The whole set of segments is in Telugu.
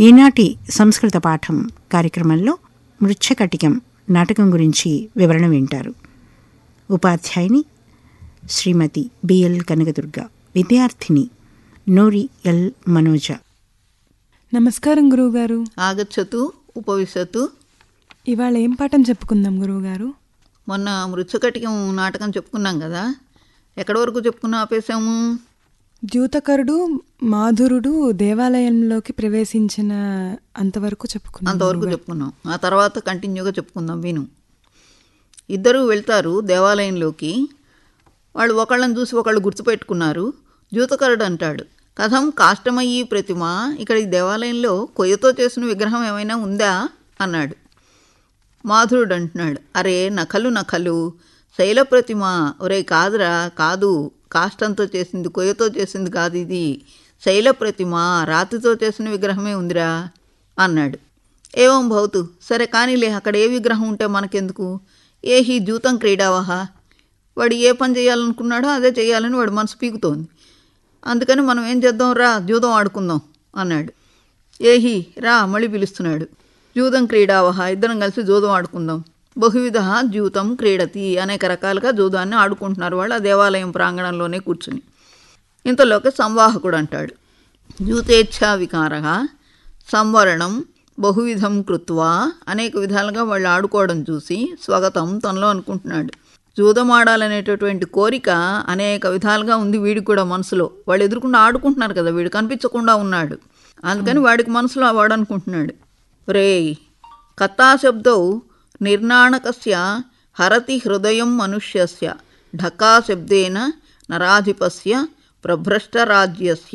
ఈనాటి సంస్కృత పాఠం కార్యక్రమంలో మృచ్ఛకటికం నాటకం గురించి వివరణ వింటారు ఉపాధ్యాయుని శ్రీమతి బిఎల్ కనకదుర్గ విద్యార్థిని నూరి ఎల్ మనోజ నమస్కారం గురువుగారు ఆగచ్చతు ఉపవిశతు ఇవాళ ఏం పాఠం చెప్పుకుందాం గురువుగారు మొన్న మృత్యుకటికం నాటకం చెప్పుకున్నాం కదా ఎక్కడి వరకు చెప్పుకున్నా ఆపేసాము ద్యూతకరుడు మాధురుడు దేవాలయంలోకి ప్రవేశించిన అంతవరకు చెప్పుకున్నాం అంతవరకు చెప్పుకున్నాం ఆ తర్వాత కంటిన్యూగా చెప్పుకుందాం విను ఇద్దరు వెళ్తారు దేవాలయంలోకి వాళ్ళు ఒకళ్ళని చూసి ఒకళ్ళు గుర్తుపెట్టుకున్నారు జూతకరుడు అంటాడు కథం కాష్టమయ్యి ప్రతిమ ఇక్కడ ఈ దేవాలయంలో కొయ్యతో చేసిన విగ్రహం ఏమైనా ఉందా అన్నాడు మాధురుడు అంటున్నాడు అరే నఖలు నఖలు శైల ప్రతిమ ఒరే కాదురా కాదు కాష్టంతో చేసింది కొయ్యతో చేసింది కాదు ఇది శైల ప్రతిమ రాతితో చేసిన విగ్రహమే ఉందిరా అన్నాడు ఏవం భవతు సరే కానీలే అక్కడ ఏ విగ్రహం ఉంటే మనకెందుకు ఏ హీ జూతం క్రీడావహ వాడు ఏ పని చేయాలనుకున్నాడో అదే చేయాలని వాడు మనసు పీకుతోంది అందుకని మనం ఏం చేద్దాం రా జూదం ఆడుకుందాం అన్నాడు ఏహి రా మళ్ళీ పిలుస్తున్నాడు జూదం క్రీడావహ ఇద్దరం కలిసి జూదం ఆడుకుందాం బహువిధ జూతం క్రీడతి అనేక రకాలుగా జూదాన్ని ఆడుకుంటున్నారు వాళ్ళు ఆ దేవాలయం ప్రాంగణంలోనే కూర్చుని ఇంతలోకి సంవాహకుడు అంటాడు జూతేచ్ఛా వికార సంవరణం బహువిధం కృత్వా అనేక విధాలుగా వాళ్ళు ఆడుకోవడం చూసి స్వాగతం తనలో అనుకుంటున్నాడు జూదమాడాలనేటటువంటి కోరిక అనేక విధాలుగా ఉంది వీడికి కూడా మనసులో వాళ్ళు ఎదురుకుండా ఆడుకుంటున్నారు కదా వీడు కనిపించకుండా ఉన్నాడు అందుకని వాడికి మనసులో వాడు అనుకుంటున్నాడు రే కథాశబ్దౌ నిర్నాణకస్య హరతి హృదయం మనుష్యస్య ఢకాశబ్దేన నరాధిపస్య ప్రభ్రష్టరాజ్యస్య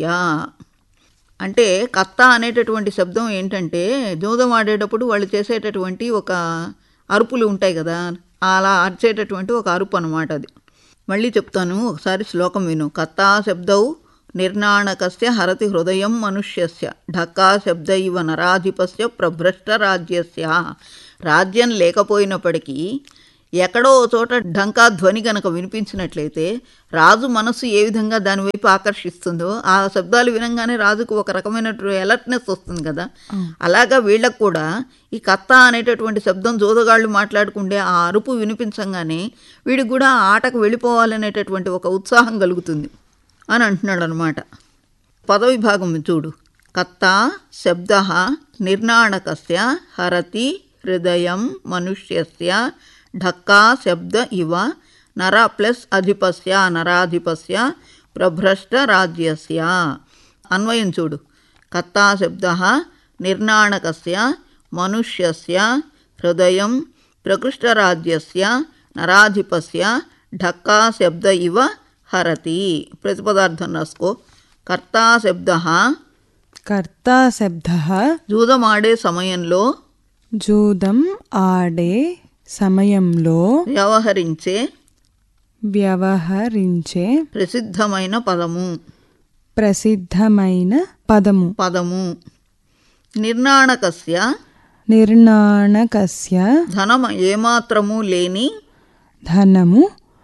అంటే కత్త అనేటటువంటి శబ్దం ఏంటంటే జూదం ఆడేటప్పుడు వాళ్ళు చేసేటటువంటి ఒక అరుపులు ఉంటాయి కదా అలా అరిచేటటువంటి ఒక అరుపు అనమాట అది మళ్ళీ చెప్తాను ఒకసారి శ్లోకం విను కత్తా శబ్దౌ నిర్నాణకస్య హరతి హృదయం మనుష్యస్య ఢక్కా శబ్ద ఇవ నరాధిపస్య ప్రభ్రష్టరాజ్యస్య రాజ్యం లేకపోయినప్పటికీ ఎక్కడో ఓ చోట ఢంకా ధ్వని కనుక వినిపించినట్లయితే రాజు మనస్సు ఏ విధంగా దాని వైపు ఆకర్షిస్తుందో ఆ శబ్దాలు వినంగానే రాజుకు ఒక రకమైన అలర్ట్నెస్ వస్తుంది కదా అలాగా వీళ్ళకు కూడా ఈ కత్త అనేటటువంటి శబ్దం జోదగాళ్ళు మాట్లాడుకుంటే ఆ అరుపు వినిపించంగానే వీడికి కూడా ఆ ఆటకు వెళ్ళిపోవాలనేటటువంటి ఒక ఉత్సాహం కలుగుతుంది అని అంటున్నాడు అనమాట పదవిభాగం చూడు కత్త శబ్ద నిర్నాణకస్య హరతి హృదయం మనుష్యస్య ఢక్కా శబ్ద ఇవ నర ప్లస్ అధిపస్య నరాధిపస్య ప్రభ్రష్ట రాజ్యస్య అన్వయం చూడు కత్తా శబ్ద నిర్నాణకస్య మనుష్యస్య హృదయం ప్రకృష్టరాజ్యస్య నరాధిపస్య ఢక్కా శబ్ద ఇవ హరతి ప్రతిపదార్థం రాసుకో కర్తా శబ్ద కర్తా శబ్ద జూదమాడే సమయంలో జూదం ఆడే సమయంలో వ్యవహరించే వ్యవహరించే ప్రసిద్ధమైన పదము ప్రసిద్ధమైన పదము పదము నిర్నాణకస్య నిర్నాణకస్య ధనం ఏమాత్రము లేని ధనము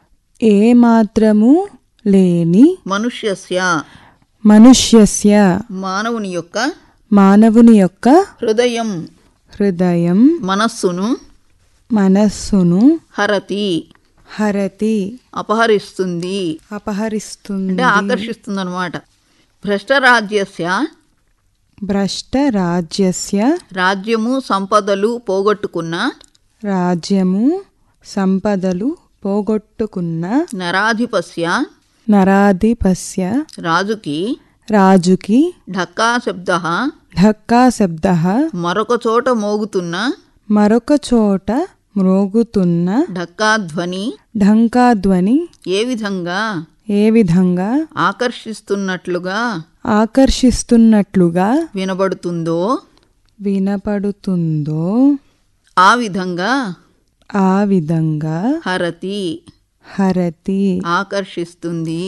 ఏమాత్రము లేని మనుష్యస్య మనుష్యస్య మానవుని యొక్క మానవుని యొక్క హృదయం హృదయం మనస్సును మనస్సును హరతి హరతి అపహరిస్తుంది అపహరిస్తుంది అంటే ఆకర్షిస్తుంది అనమాట భ్రష్టరాజ్యస్య భ్రష్ట రాజ్యస్య రాజ్యము సంపదలు పోగొట్టుకున్న రాజ్యము సంపదలు పోగొట్టుకున్న నరాధిపస్య నరాధిపస్య రాజుకి రాజుకి ఢక్కా శబ్ద ఢక్కా శబ్ద మరొక చోట మోగుతున్న మరొక చోట మ్రోగుతున్న ఢక్కా ధ్వని ఢంకాధ్వని ఏ విధంగా ఏ విధంగా ఆకర్షిస్తున్నట్లుగా ఆకర్షిస్తున్నట్లుగా వినబడుతుందో వినపడుతుందో ఆ విధంగా ఆ విధంగా హరతి హరతి ఆకర్షిస్తుంది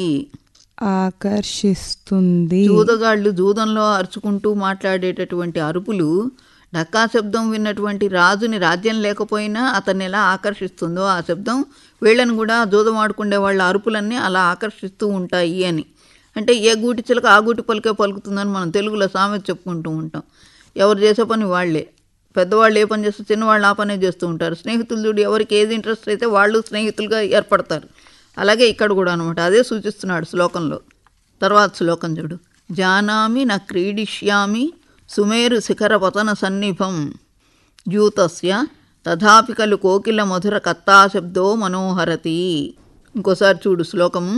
ఆకర్షిస్తుంది జూదగాళ్ళు జూదంలో అరుచుకుంటూ మాట్లాడేటటువంటి అరుపులు ఢక్కా శబ్దం విన్నటువంటి రాజుని రాజ్యం లేకపోయినా అతన్ని ఎలా ఆకర్షిస్తుందో ఆ శబ్దం వీళ్ళని కూడా జూదం ఆడుకునే వాళ్ళ అరుపులన్నీ అలా ఆకర్షిస్తూ ఉంటాయి అని అంటే ఏ గూటి చిలక ఆ గూటి పలికే పలుకుతుందని మనం తెలుగులో సామెత చెప్పుకుంటూ ఉంటాం ఎవరు చేసే పని వాళ్ళే పెద్దవాళ్ళు ఏ పని చేస్తే చిన్నవాళ్ళు ఆ పనే చేస్తూ ఉంటారు స్నేహితులు చూడు ఎవరికి ఏది ఇంట్రెస్ట్ అయితే వాళ్ళు స్నేహితులుగా ఏర్పడతారు అలాగే ఇక్కడ కూడా అనమాట అదే సూచిస్తున్నాడు శ్లోకంలో తర్వాత శ్లోకం చూడు జానామి నా క్రీడిష్యామి సుమేరు శిఖర పతన సన్నిభం జ్యూతస్య తథాపి కలు కోకిల మధుర కత్తాశబ్దో మనోహరతి ఇంకోసారి చూడు శ్లోకము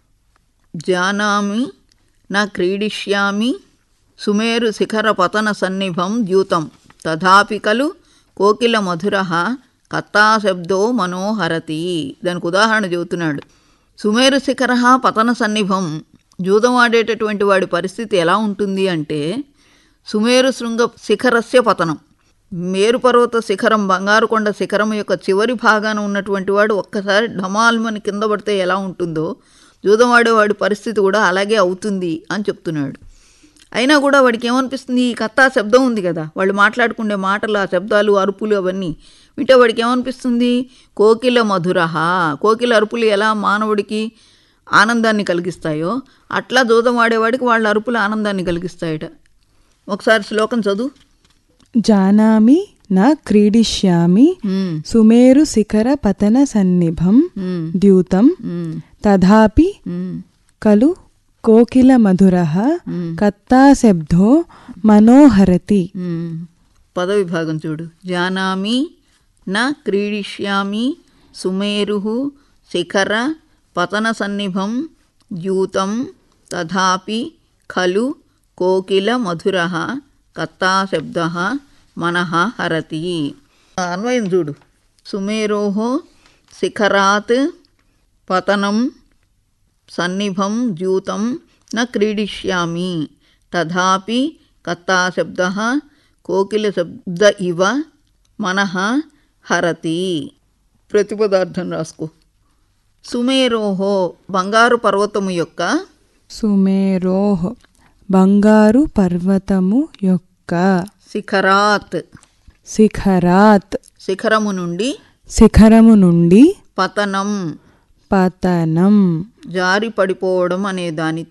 జానామి నా క్రీడిష్యామి సుమేరు శిఖర పతన సన్నిభం ద్యూతం తథాపి కలు కోకిల మధుర కత్తాశబ్దో మనోహరతి దానికి ఉదాహరణ చెబుతున్నాడు సుమేరు శిఖర పతన సన్నిభం జూదం ఆడేటటువంటి వాడి పరిస్థితి ఎలా ఉంటుంది అంటే సుమేరు శృంగ శిఖరస్య పతనం మేరుపర్వత శిఖరం బంగారు కొండ శిఖరం యొక్క చివరి భాగాన ఉన్నటువంటి వాడు ఒక్కసారి ఢమాల్మని కింద పడితే ఎలా ఉంటుందో జూదం ఆడేవాడి పరిస్థితి కూడా అలాగే అవుతుంది అని చెప్తున్నాడు అయినా కూడా వాడికి ఏమనిపిస్తుంది ఈ కథ శబ్దం ఉంది కదా వాళ్ళు మాట్లాడుకునే మాటలు ఆ శబ్దాలు అరుపులు అవన్నీ వింటే వాడికి ఏమనిపిస్తుంది కోకిల మధురహ కోకిల అరుపులు ఎలా మానవుడికి ఆనందాన్ని కలిగిస్తాయో అట్లా జూదం ఆడేవాడికి వాళ్ళ అరుపులు ఆనందాన్ని కలిగిస్తాయట ఒకసారి శ్లోకం చదువు జానామి నా క్రీడిష్యామి మ్మ్. సుమేరు శిఖర పతన సన్నిభం మ్మ్. ద్యూతం మ్మ్. తథాపి మ్మ్. కలు కోకిల మధుర కత్తాశబ్దో మనోహరతి మ్మ్. పదవి భాగం చూడు జానామి నా క్రీడిష్యామి సుమేరు శిఖర పతన సన్నిభం ద్యూతం తథాపి ఖలు కోకిల మధుర కత్తాశబ్ద మనః హరతి అన్వయం చూడు సుమేరో శిఖరాత్ పతనం సన్నిభం ద్యూతం న క్రీడిష్యామి తథాపి కత్తాశబ్ద కోకిలశబ్ద ఇవ మనః హరతి ప్రతిపదార్థం రాసుకో సుమేరోహో బంగారు పర్వతము యొక్క సుమేరోహ్ బంగారు పర్వతము యొక్క శిఖరాత్ శిఖరాత్ శిఖరము నుండి శిఖరము నుండి పతనం పతనం జారి పడిపోవడం అనే దానితో